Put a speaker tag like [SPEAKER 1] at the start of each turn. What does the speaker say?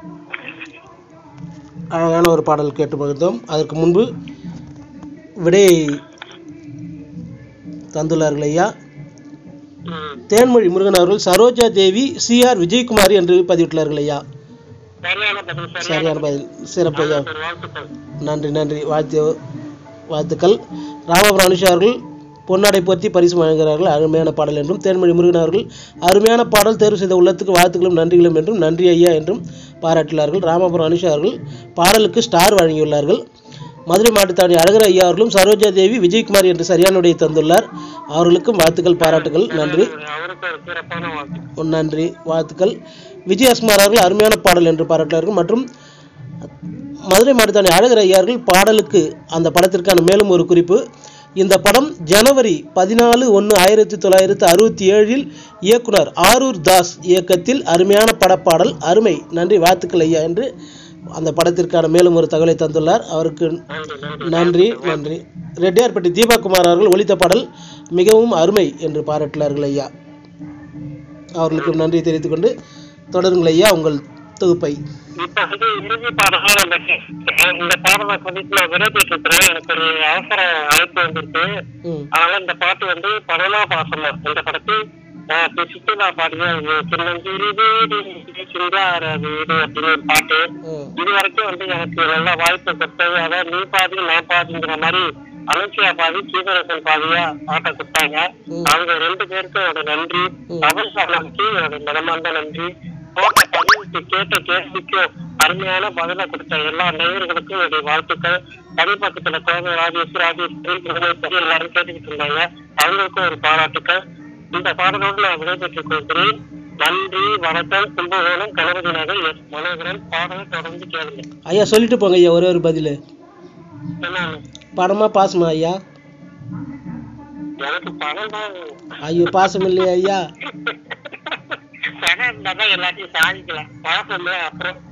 [SPEAKER 1] அழகான ஒரு பாடல் கேட்டு மகிழ்ந்தோம் அதற்கு முன்பு விடையை தந்துள்ளார்கள் ஐயா
[SPEAKER 2] ம்.
[SPEAKER 1] தேன்மொழி முருகன் அவர்கள் சரோஜா தேவி சிஆர் விஜயகுமாரி என்று பதிவிட்டுள்ளார்கள் ஐயா
[SPEAKER 2] சரியான பதில் சரியான
[SPEAKER 1] சரியான பதில் சிறப்பு ஐயா
[SPEAKER 2] பதில். வாழ்த்துக்கள்
[SPEAKER 1] நன்றி நன்றி வாழ்த்து வாழ்த்துக்கள் ராமபுரம் அனுஷா அவர்கள் பொன்னாடை பொருத்தி பரிசு வழங்குகிறார்கள் அருமையான பாடல் என்றும் தேன்மொழி முருகன் அவர்கள் அருமையான பாடல் தேர்வு செய்த உள்ளத்துக்கு வாழ்த்துக்களும் நன்றிகளும் என்றும் நன்றி ஐயா என்றும் பாராட்டியுள்ளார்கள் ராமபுரம் அனுஷா அவர்கள் பாடலுக்கு ஸ்டார் வழங்கியுள்ளார்கள் மதுரை மாட்டுத்தாணி அழகர் ஐயா அவர்களும் சரோஜா தேவி விஜயகுமார் என்று சரியான விடையை தந்துள்ளார் அவர்களுக்கும் வாழ்த்துக்கள் பாராட்டுகள் நன்றி
[SPEAKER 2] அவருக்கு ஒரு சிறப்பான வாழ்த்து
[SPEAKER 1] நன்றி வாழ்த்துக்கள் விஜயகுமார் அவர்கள் அருமையான பாடல் என்று பாராட்டினார்கள் மற்றும் மதுரை மாவட்டத்தானி அழகர் ஐயார்கள் பாடலுக்கு அந்த படத்திற்கான மேலும் ஒரு குறிப்பு இந்த படம் ஜனவரி பதினாலு ஒன்று ஆயிரத்தி தொள்ளாயிரத்து அறுபத்தி ஏழில் இயக்குனர் ஆரூர் தாஸ் இயக்கத்தில் அருமையான படப்பாடல் அருமை நன்றி வாழ்த்துக்கள் ஐயா என்று அந்த படத்திற்கான மேலும் ஒரு தகவலை தந்துள்ளார் அவருக்கு
[SPEAKER 2] நன்றி நன்றி
[SPEAKER 1] நன்றி நன்றி ரெட்டியார்பட்டி தீபக்குமார் அவர்கள் ஒலித்த பாடல் மிகவும் அருமை என்று பாராட்டினார்கள் ஐயா அவர்களுக்கு நன்றி தெரிவித்துக் கொண்டு தொடருங்கள் ஐயா உங்கள் தொகுப்பை
[SPEAKER 2] இப்ப வந்து இறுதி பாடலாம் நம்ம கே- இந்த பாடலை பதித்து நான் விரைவிட்டு இருக்கிறேன் எனக்கு ஒரு அவசர அழைப்பு வந்திருக்கு
[SPEAKER 1] ம்
[SPEAKER 2] அதனால இந்த பாட்டு வந்து படமா பாசமா இந்த படத்தில் ஆஹ், இப்ப சுற்றுலா பாடிய ஒரு சின்னஞ்சிறு வீடு சிங்கார வீடு அப்படின்னு ஒரு பாட்டு
[SPEAKER 1] ம்
[SPEAKER 2] இது வரைக்கும் வந்து எனக்கு நல்ல வாய்ப்பு கொடுத்தது அதாவது நீ பாதி நான் பாதிங்கிற மாதிரி அனுஷியா பாதி கீதரசன் பாதியா பாட்டை கொடுத்தாங்க
[SPEAKER 1] ம்.
[SPEAKER 2] அவங்க ரெண்டு பேருக்கும் என்னோட நன்றி
[SPEAKER 1] ம்.
[SPEAKER 2] தமிழ் சாதனைக்கு என்னோட மனமார்ந்த நன்றி போட்ட பதிவுக்கு கேட்ட கேள்விக்கும் அருமையான பதிலை கொடுத்த எல்லா நேயர்களுக்கும் என்னுடைய வாழ்த்துக்கள் தனி பக்கத்துல கோவை ராஜேஷ் ராஜேஸ்வரி எல்லாரும் கேட்டுக்கிட்டு இருந்தாங்க அவங்களுக்கும் ஒரு பாராட்டுக்கள் இந்த பாடலோடு நான் விடைபெற்றுக் கொள்கிறேன் நன்றி வணக்கம் கும்பகோணம் கணபதி நகர் எஸ் மனோகரன் பாடலை தொடர்ந்து கேளுங்க
[SPEAKER 1] ஐயா சொல்லிட்டு போங்க ஐயா ஒரே ஒரு பதில்
[SPEAKER 2] என்னன்னு
[SPEAKER 1] படமா பாசமா ஐயா
[SPEAKER 2] எனக்கு பணம் தான்
[SPEAKER 1] ஐயோ பாசம் இல்லையா ஐயா
[SPEAKER 2] பணம் இருந்தா தான் எல்லாத்தையும் சாதிக்கலாம் பாசம் அப்புறம்